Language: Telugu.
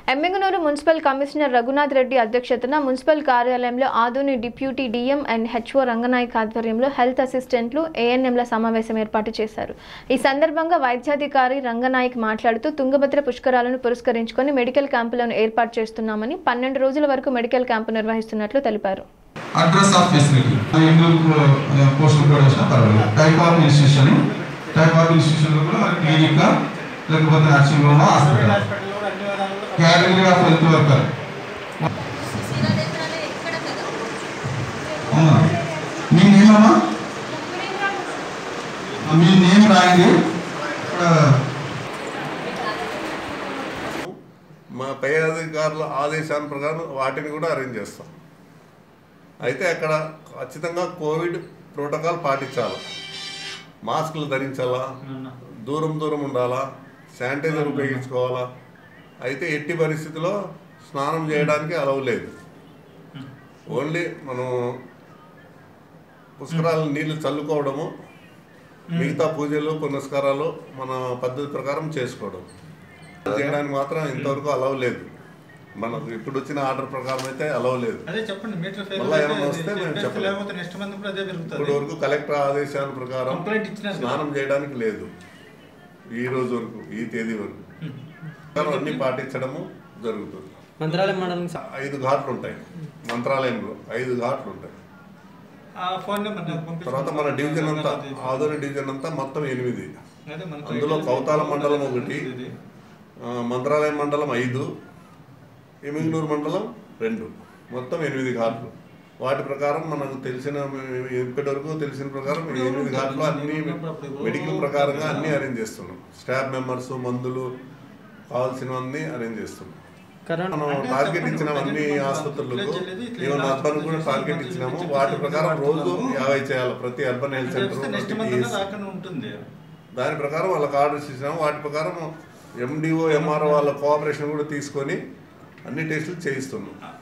ఎమ్మిగనూరు మున్సిపల్ కమిషనర్ రఘునాథ్ రెడ్డి అధ్యక్షతన మున్సిపల్ కార్యాలయంలో Adoni deputy DM and HO Ranganayak ఆధ్వర్యంలో హెల్త్ అసిస్టెంట్లు ఏఎన్ఎంల సమావేశం ఏర్పాటు చేశారు ఈ సందర్భంగా వైద్యాధికారి రంగనాయక్ మాట్లాడుతూ తుంగభద్ర పుష్కరాలను పురస్కరించుకొని మెడికల్ క్యాంపులను ఏర్పాటు చేస్తున్నామని పన్నెండు రోజుల వరకు మెడికల్ క్యాంపు నిర్వహిస్తున్నట్లు తెలిపారు అడ్రస్ ఆఫ్ ఫెసిలిటీ ఇందులో పోస్టల్ కోడ్ వేసినా పర్వాలేదు type of institution type of ఇన్స్టిట్యూషన్లో కూడా మరి క్లినిక్ లేకపోతే nursing home hospital category of health worker అవునా మీ నేమ్ అమ్మా మీ నేమ్ రాయండి ఇక్కడ మా పై అధికారుల ఆదేశాల ప్రకారం వాటిని కూడా అరేంజ్ చేస్తాం అయితే అక్కడ ఖచ్చితంగా కోవిడ్ ప్రోటోకాల్ పాటించాలి మాస్కులు ధరించాలా దూరం దూరం ఉండాలా శానిటైజర్ ఉపయోగించుకోవాలా అయితే ఎట్టి పరిస్థితిలో స్నానం చేయడానికి అలవ్ లేదు ఓన్లీ మనం పుష్కరాల నీళ్లు చల్లుకోవడము మిగతా పూజలు పునస్కారాలు మన పద్ధతి ప్రకారం చేసుకోవడం చేయడానికి మాత్రం ఇంతవరకు అలవ్ లేదు మనకు ఇప్పుడు వచ్చిన ఆర్డర్ ప్రకారం అయితే అలవ్ లేదు అదే చెప్పండి మీటర్ ఫెయిల్ మళ్ళా ఏమన్నా వస్తే మేము చెప్పలేం. లేకపోతే నెక్స్ట్ మంత్ కూడా అదే ఇప్పటి పెరుగుతుంది వరకు కలెక్టర్ ఆదేశాల ప్రకారం కంప్లైంట్ ఇచ్చినారు కదా. స్నానం చేయడానికి లేదు ఈ రోజు వరకు ఈ తేదీ వరకు కానీ అన్ని పాటించడము జరుగుతుంది మంత్రాలయం మండలం స- ఐదు ఘాట్లు ఉంటాయి మంత్రాలయంలో ఐదు ఘాట్లు ఉంటాయి ఆ ఫోన్ నెంబర్ నాకు పంపించండి. తర్వాత మన డివిజన్ అంతా ఆదోని డివిజన్ అంతా మొత్తం ఎనిమిది అదే మనకు అందులో కౌతాల మండలం ఒకటి ఇది. ఆ, మంత్రాలయం మండలం ఐదు ఎమిగ్నూరు మండలం రెండు మొత్తం ఎనిమిది ఘాట్లు వాటి ప్రకారం మనకు తెలిసిన ఇప్పటి వరకు తెలిసిన ప్రకారం ఈ ఎనిమిది ఘాట్లు అన్ని మెడికల్ ప్రకారంగా అన్ని అరేంజ్ చేస్తున్నాం స్టాఫ్ మెంబర్స్ మందులు కావాల్సినవన్నీ అరేంజ్ చేస్తున్నాం కరోనా మనం టార్గెట్ ఇచ్చినాం అన్ని ఆసుపత్రులకు ఈవెన్ అర్బన్ కూడా టార్గెట్ ఇచ్చినాము వాటి ప్రకారం రోజు యాభై చేయాలి ప్రతి అర్బన్ హెల్త్ రేపు సెంటర్ నెక్స్ట్ ప్రతి మంత్ PSC. రాకుండా ఉంటుంది దాని ప్రకారం వాళ్ళకి ఆర్డర్స్ ఇచ్చినాము వాటి ప్రకారం ఎండిఓ ఎంఆర్ఓ వాళ్ళ కోఆపరేషన్ కూడా తీసుకొని అన్ని టెస్టులు చేయిస్తున్నాం